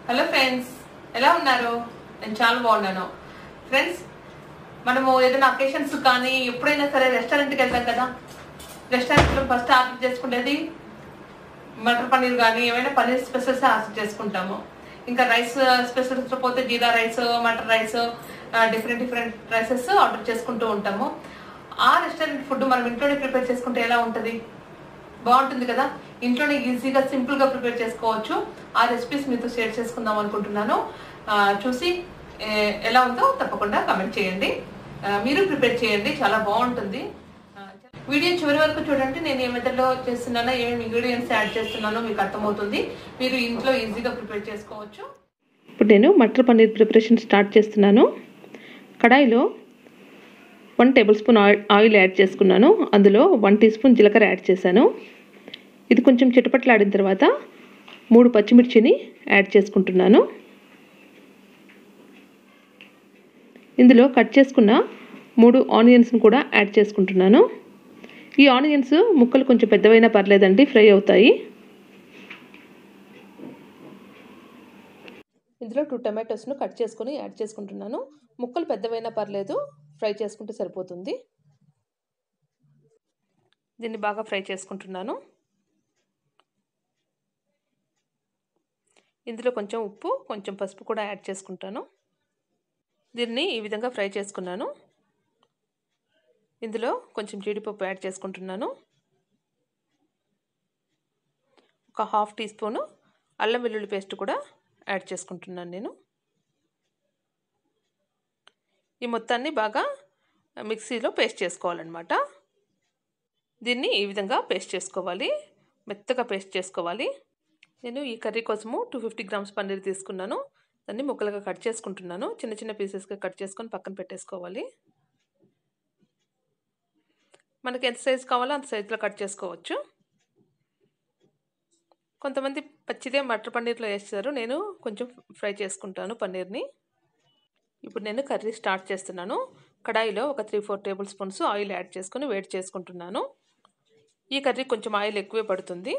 hello friends ఎలా ఉన్నారు నేను చాలా బాగున్నాను ఫ్రెండ్స్ మనము ఏదైనా అకేషన్స్ కానీ ఎప్పుడైనా సరే రెస్టారెంట్కి వెళ్తాం కదా రెస్టారెంట్లో ఫస్ట్ ఆర్డర్ చేసుకునేది మటర్ పన్నీర్ కానీ ఏమైనా పన్నీర్ స్పెషల్స్ ఆర్డర్ చేసుకుంటాము ఇంకా రైస్ స్పెషల్స్లో పోతే jeera rice matar rice different different rices order చేసుకుంటూ ఉంటాము ఆ రెస్టారెంట్ ఫుడ్ మనం ఇంట్లోనే ప్రిపేర్ చేసుకుంటే ఎలా ఉంటుంది బాగుంటుంది కదా ఇంట్లోనే ఈజీగా సింపుల్ గా ప్రిపేర్ చేసుకోవచ్చు ఆ రెసిపీస్ మీతో షేర్ చేసుకుందాం అనుకుంటున్నాను ఆ, చూసి ఏ, ఎలా ఉందో తప్పకుండా కమెంట్ చేయండి ఆ, మీరు ప్రిపేర్ చేయండి చాలా బాగుంటుంది ఆ, వీడియో చివరి వరకు చూడండి నేను ఏ మెథడ్లో చేస్తున్నానో ఏమేమి ఇంగ్రీడియంట్స్ యాడ్ చేస్తున్నానో మీకు అర్థమవుతుంది మీరు ఇంట్లో ఈజీగా ప్రిపేర్ చేసుకోవచ్చు ఇప్పుడు నేను మటర్ పన్నీర్ ప్రిపరేషన్ స్టార్ట్ చేస్తున్నాను కడాయిలో one tablespoon oil oil add చేసుకున్నాను అందులో వన్ టీ స్పూన్ జీలకర్ర యాడ్ చేశాను ఇది కొంచెం చిటపట్లాడిన తర్వాత మూడు పచ్చిమిర్చిని యాడ్ చేసుకుంటున్నాను ఇందులో కట్ చేసుకున్న మూడు ఆనియన్స్ని కూడా యాడ్ చేసుకుంటున్నాను ఈ ఆనియన్స్ ముక్కలు కొంచెం పెద్దవైనా పర్లేదండి ఫ్రై అవుతాయి ఇందులో టూ టమాటోస్ను కట్ చేసుకొని యాడ్ చేసుకుంటున్నాను ముక్కలు పెద్దవైనా పర్లేదు ఫ్రై చేసుకుంటే సరిపోతుంది దీన్ని బాగా ఫ్రై చేసుకుంటున్నాను ఇందులో కొంచెం ఉప్పు కొంచెం పసుపు కూడా యాడ్ చేసుకుంటాను దీన్ని ఈ విధంగా ఫ్రై చేసుకున్నాను ఇందులో కొంచెం జీడిపప్పు యాడ్ చేసుకుంటున్నాను ఒక హాఫ్ టీ స్పూను అల్లం వెల్లుల్లి పేస్ట్ కూడా యాడ్ చేసుకుంటున్నాను నేను ఈ మొత్తాన్ని బాగా మిక్సీలో పేస్ట్ చేసుకోవాలన్నమాట దీన్ని ఈ విధంగా పేస్ట్ చేసుకోవాలి మెత్తగా పేస్ట్ చేసుకోవాలి నేను ఈ కర్రీ కోసము టూ ఫిఫ్టీ గ్రామ్స్ పన్నీర్ తీసుకున్నాను దాన్ని ముక్కలుగా కట్ చేసుకుంటున్నాను చిన్న చిన్న పీసెస్గా కట్ చేసుకొని పక్కన పెట్టేసుకోవాలి మనకి ఎంత సైజు కావాలో అంత సైజులో కట్ చేసుకోవచ్చు కొంతమంది పచ్చిదే మటర్ పన్నీర్లో వేస్తారు నేను కొంచెం ఫ్రై చేసుకుంటాను పన్నీర్ని ఇప్పుడు నేను కర్రీ స్టార్ట్ చేస్తున్నాను కడాయిలో ఒక three four tablespoons oil add చేసుకొని వేడి చేసుకుంటున్నాను ఈ కర్రీ కొంచెం ఆయిల్ ఎక్కువే పడుతుంది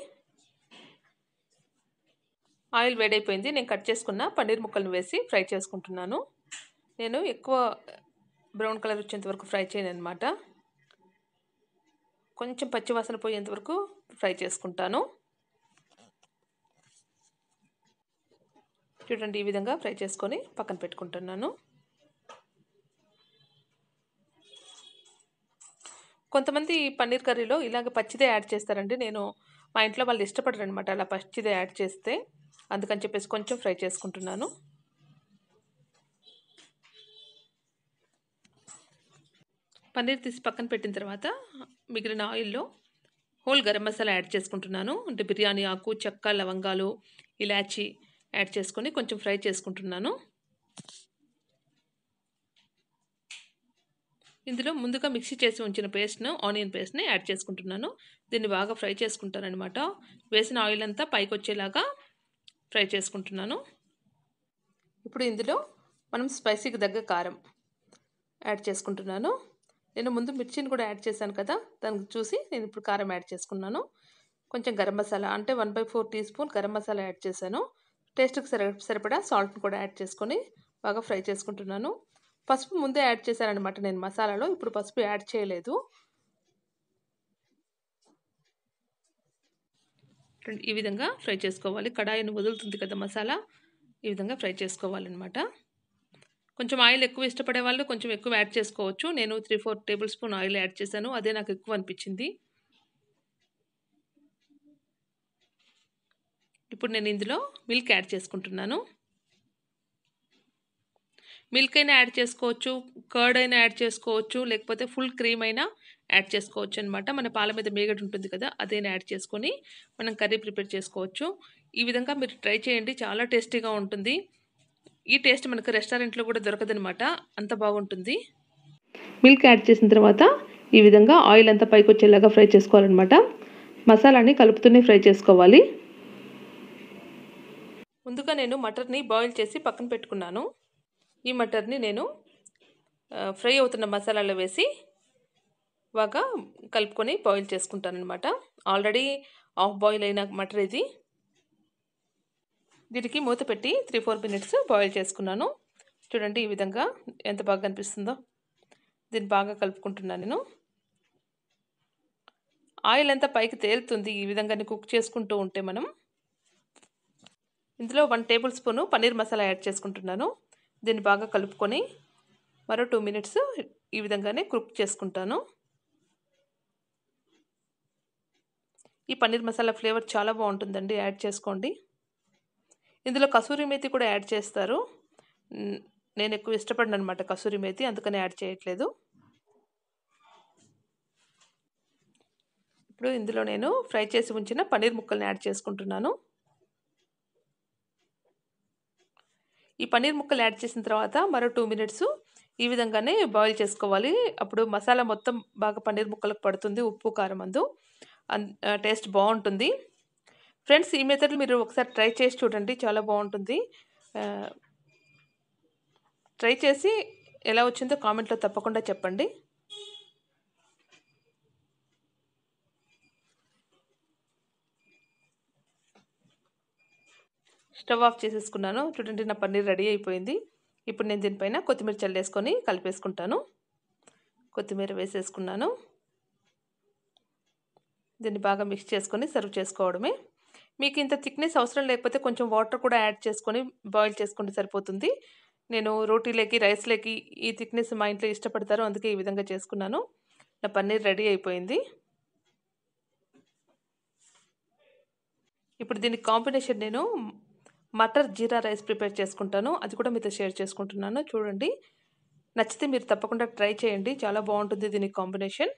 ఆయిల్ వేడైపోయింది నేను కట్ చేసుకున్న పన్నీర్ ముక్కలను వేసి ఫ్రై చేసుకుంటున్నాను నేను ఎక్కువ బ్రౌన్ కలర్ వచ్చేంత వరకు ఫ్రై చేయను అనమాట కొంచెం పచ్చివాసన పోయేంత వరకు ఫ్రై చేసుకుంటాను చూడండి ఈ విధంగా ఫ్రై చేసుకొని పక్కన పెట్టుకుంటున్నాను కొంతమంది పన్నీర్ కర్రీలో ఇలాగ పచ్చిదే యాడ్ చేస్తారండి నేను మా ఇంట్లో వాళ్ళు ఇష్టపడరు అనమాట అలా పచ్చిదే యాడ్ చేస్తే అందుకని చెప్పేసి కొంచెం ఫ్రై చేసుకుంటున్నాను పన్నీర్ తీసి పక్కన పెట్టిన తర్వాత మిగిలిన ఆయిల్లో హోల్ గరం మసాలా యాడ్ చేసుకుంటున్నాను అంటే బిర్యానీ ఆకు చెక్క లవంగాలు ఇలాచి యాడ్ చేసుకొని కొంచెం ఫ్రై చేసుకుంటున్నాను ఇందులో ముందుగా మిక్సీ చేసి ఉంచిన పేస్ట్ను ఆనియన్ పేస్ట్ని యాడ్ చేసుకుంటున్నాను దీన్ని బాగా ఫ్రై చేసుకుంటాను అనమాట వేసిన ఆయిల్ అంతా పైకి వచ్చేలాగా ఫ్రై చేసుకుంటున్నాను ఇప్పుడు ఇందులో మనం స్పైసీకి తగ్గ కారం యాడ్ చేసుకుంటున్నాను నేను ముందు మిర్చిని కూడా యాడ్ చేశాను కదా దానికి చూసి నేను ఇప్పుడు కారం యాడ్ చేసుకున్నాను కొంచెం గరం మసాలా అంటే one by four teaspoon garam masala add చేశాను టేస్ట్కి సరి సరిపడా సాల్ట్ని కూడా యాడ్ చేసుకొని బాగా ఫ్రై చేసుకుంటున్నాను పసుపు ముందే యాడ్ చేశానమాట నేను మసాలాలో ఇప్పుడు పసుపు యాడ్ చేయలేదు ఈ విధంగా ఫ్రై చేసుకోవాలి కడాయిని వదులుతుంది కదా మసాలా ఈ విధంగా ఫ్రై చేసుకోవాలన్నమాట కొంచెం ఆయిల్ ఎక్కువ ఇష్టపడే వాళ్ళు కొంచెం ఎక్కువ యాడ్ చేసుకోవచ్చు నేను three four tablespoon oil add చేశాను అదే నాకు ఎక్కువ అనిపించింది ఇప్పుడు నేను ఇందులో మిల్క్ యాడ్ చేసుకుంటున్నాను మిల్క్ అయినా యాడ్ చేసుకోవచ్చు కర్డ్ అయినా యాడ్ చేసుకోవచ్చు లేకపోతే ఫుల్ క్రీమ్ అయినా యాడ్ చేసుకోవచ్చు అనమాట మన పాల మీద మేగడ ఉంటుంది కదా అదైనా యాడ్ చేసుకొని మనం కర్రీ ప్రిపేర్ చేసుకోవచ్చు ఈ విధంగా మీరు ట్రై చేయండి చాలా టేస్టీగా ఉంటుంది ఈ టేస్ట్ మనకు రెస్టారెంట్లో కూడా దొరకదనమాట అంత బాగుంటుంది మిల్క్ యాడ్ చేసిన తర్వాత ఈ విధంగా ఆయిల్ అంతా పైకి వచ్చేలాగా ఫ్రై చేసుకోవాలన్నమాట మసాలాని కలుపుతూనే ఫ్రై చేసుకోవాలి ముందుగా నేను మటర్ని బాయిల్ చేసి పక్కన పెట్టుకున్నాను ఈ మటర్ని నేను ఫ్రై అవుతున్న మసాలాలో వేసి బాగా కలుపుకొని బాయిల్ చేసుకుంటాను అనమాట ఆల్రెడీ ఆఫ్ బాయిల్ అయిన మటర్ ఇది దీనికి మూత పెట్టి త్రీ ఫోర్ మినిట్స్ బాయిల్ చేసుకున్నాను చూడండి ఈ విధంగా ఎంత బాగా కనిపిస్తుందో దీన్ని బాగా కలుపుకుంటున్నాను నేను ఆయిల్ అంతా పైకి తేలుతుంది ఈ విధంగానే కుక్ చేసుకుంటూ ఉంటే మనం ఇందులో one tablespoon paneer masala add చేసుకుంటున్నాను దీన్ని బాగా కలుపుకొని మరో టూ మినిట్స్ ఈ విధంగానే కుక్ చేసుకుంటాను ఈ పన్నీర్ మసాలా ఫ్లేవర్ చాలా బాగుంటుందండి యాడ్ చేసుకోండి ఇందులో కసూరి మేతి కూడా యాడ్ చేస్తారు నేను ఎక్కువ ఇష్టపడిన అనమాట కసూరి మేతి అందుకని యాడ్ చేయట్లేదు ఇప్పుడు ఇందులో నేను ఫ్రై చేసి ఉంచిన పన్నీర్ ముక్కల్ని యాడ్ చేసుకుంటున్నాను ఈ పన్నీర్ ముక్కలు యాడ్ చేసిన తర్వాత మరో టూ మినిట్స్ ఈ విధంగానే బాయిల్ చేసుకోవాలి అప్పుడు మసాలా మొత్తం బాగా పన్నీర్ ముక్కలకు పడుతుంది ఉప్పు కారం అందు టేస్ట్ బాగుంటుంది ఫ్రెండ్స్ ఈ మెథడ్ మీరు ఒకసారి ట్రై చేసి చూడండి చాలా బాగుంటుంది ట్రై చేసి ఎలా వచ్చిందో కామెంట్లో తప్పకుండా చెప్పండి స్టవ్ ఆఫ్ చేసేసుకున్నాను చూడండి నా పన్నీర్ రెడీ అయిపోయింది ఇప్పుడు నేను దీనిపైన కొత్తిమీర చల్లేసుకొని కలిపేసుకుంటాను కొత్తిమీర వేసేసుకున్నాను దీన్ని బాగా మిక్స్ చేసుకొని సర్వ్ చేసుకోవడమే మీకు ఇంత థిక్నెస్ అవసరం లేకపోతే కొంచెం వాటర్ కూడా యాడ్ చేసుకొని బాయిల్ చేసుకుంటే సరిపోతుంది నేను రోటీలోకి రైస్లోకి ఈ థిక్నెస్ మా ఇంట్లో ఇష్టపడతారు అందుకే ఈ విధంగా చేసుకున్నాను నా పన్నీర్ రెడీ అయిపోయింది ఇప్పుడు దీనికి కాంబినేషన్ నేను మటర్ జీరా రైస్ ప్రిపేర్ చేసుకుంటాను అది కూడా మీతో షేర్ చేసుకుంటున్నాను చూడండి నచ్చితే మీరు తప్పకుండా ట్రై చేయండి చాలా బాగుంటుంది దీనికి కాంబినేషన్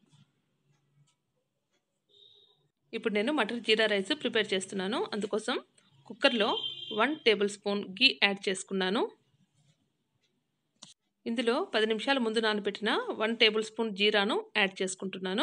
ఇప్పుడు నేను మటర్ జీరా రైస్ ప్రిపేర్ చేస్తున్నాను అందుకోసం కుక్కర్లో one tablespoon ghee add చేసుకున్నాను ఇందులో పది నిమిషాల ముందు నానబెట్టిన వన్ టేబుల్ స్పూన్ జీరాను యాడ్ చేసుకుంటున్నాను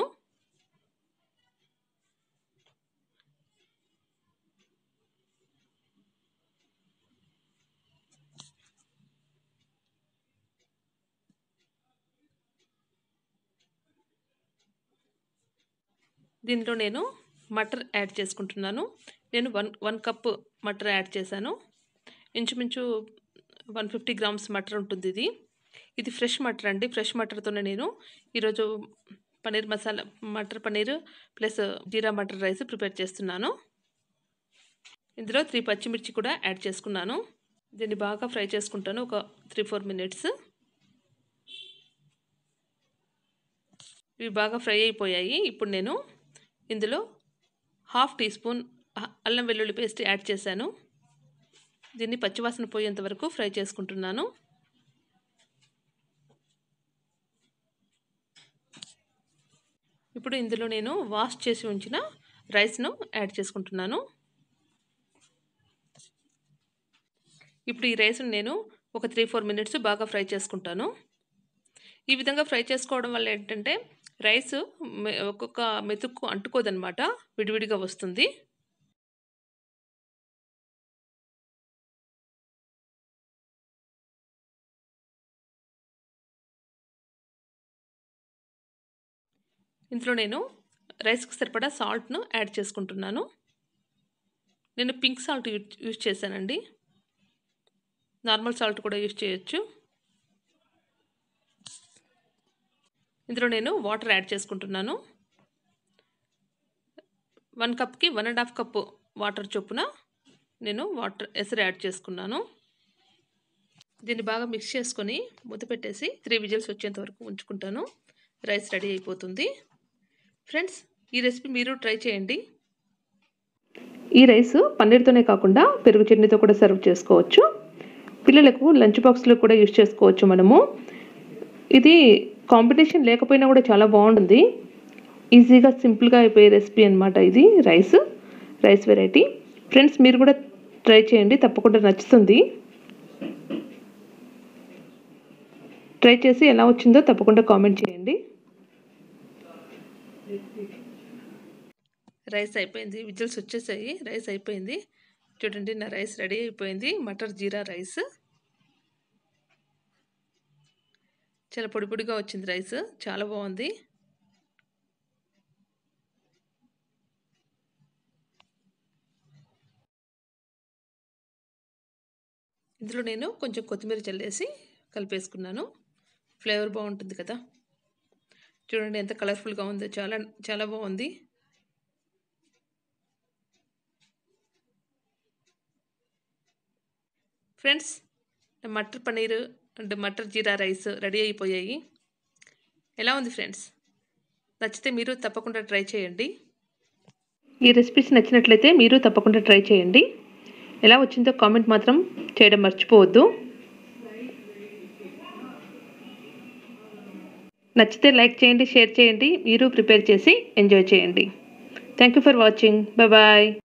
దీనిలో నేను మటర్ యాడ్ చేసుకుంటున్నాను నేను one one cup matar add చేశాను ఇంచుమించు వన్ ఫిఫ్టీ గ్రామ్స్ మటర్ ఉంటుంది ఇది ఇది ఫ్రెష్ మటర్ అండి ఫ్రెష్ మటర్తోనే నేను ఈరోజు పన్నీర్ మసాలా మటర్ పన్నీర్ ప్లస్ జీరా మటర్ రైస్ ప్రిపేర్ చేస్తున్నాను ఇందులో త్రీ పచ్చిమిర్చి కూడా యాడ్ చేసుకున్నాను దీన్ని బాగా ఫ్రై చేసుకుంటాను ఒక త్రీ ఫోర్ మినిట్స్ ఇవి బాగా ఫ్రై అయిపోయాయి ఇప్పుడు నేను ఇందులో హాఫ్ టీ స్పూన్ అల్లం వెల్లుల్లి పేస్ట్ యాడ్ చేశాను దీన్ని పచ్చివాసన పోయేంత వరకు ఫ్రై చేసుకుంటున్నాను ఇప్పుడు ఇందులో నేను వాష్ చేసి ఉంచిన రైస్ను యాడ్ చేసుకుంటున్నాను ఇప్పుడు ఈ రైస్ను నేను ఒక త్రీ ఫోర్ మినిట్స్ బాగా ఫ్రై చేసుకుంటాను ఈ విధంగా ఫ్రై చేసుకోవడం వల్ల ఏంటంటే రైస్ ఒక్కొక్క మెతుక్కు అంటుకోదనమాట విడివిడిగా వస్తుంది ఇందులో నేను రైస్కి సరిపడా సాల్ట్ను యాడ్ చేసుకుంటున్నాను నేను పింక్ సాల్ట్ యూజ్ చేశానండి నార్మల్ సాల్ట్ కూడా యూజ్ చేయొచ్చు ఇందులో నేను వాటర్ యాడ్ చేసుకుంటున్నాను వన్ కప్కి one and half cup water చొప్పున నేను వాటర్ ఎసరు యాడ్ చేసుకున్నాను దీన్ని బాగా మిక్స్ చేసుకొని మూత పెట్టేసి త్రీ విజిల్స్ వచ్చేంత వరకు ఉంచుకుంటాను రైస్ రెడీ అయిపోతుంది ఫ్రెండ్స్ ఈ రెసిపీ మీరు ట్రై చేయండి ఈ రైస్ పన్నీర్తోనే కాకుండా పెరుగు చట్నీతో కూడా సర్వ్ చేసుకోవచ్చు పిల్లలకు లంచ్ బాక్స్లో కూడా యూజ్ చేసుకోవచ్చు మనము ఇది కాంపిటీషన్ లేకపోయినా కూడా చాలా బాగుంటుంది ఈజీగా సింపుల్గా అయిపోయే రెసిపీ అనమాట ఇది రైస్ రైస్ వెరైటీ ఫ్రెండ్స్ మీరు కూడా ట్రై చేయండి తప్పకుండా నచ్చుతుంది ట్రై చేసి ఎలా వచ్చిందో తప్పకుండా కామెంట్ చేయండి రైస్ అయిపోయింది విజిల్స్ వచ్చేసాయి రైస్ అయిపోయింది చూడండి నా రైస్ రెడీ అయిపోయింది మటర్ జీరా రైస్ చాలా పొడి పొడిగా వచ్చింది రైస్ చాలా బాగుంది ఇందులో నేను కొంచెం కొత్తిమీర చల్లేసి కలిపేసుకున్నాను ఫ్లేవర్ బాగుంటుంది కదా చూడండి ఎంత కలర్ఫుల్గా ఉందో చాలా చాలా బాగుంది ఫ్రెండ్స్ మటర్ పన్నీర్ అండ్ మటర్ జీరా రైస్ రెడీ అయిపోయాయి ఎలా ఉంది ఫ్రెండ్స్ నచ్చితే మీరు తప్పకుండా ట్రై చేయండి ఈ రెసిపీస్ నచ్చినట్లయితే మీరు తప్పకుండా ట్రై చేయండి ఎలా వచ్చిందో కామెంట్ మాత్రం చేయడం మర్చిపోవద్దు నచ్చితే లైక్ చేయండి షేర్ చేయండి మీరు ప్రిపేర్ చేసి ఎంజాయ్ చేయండి thank you for watching bye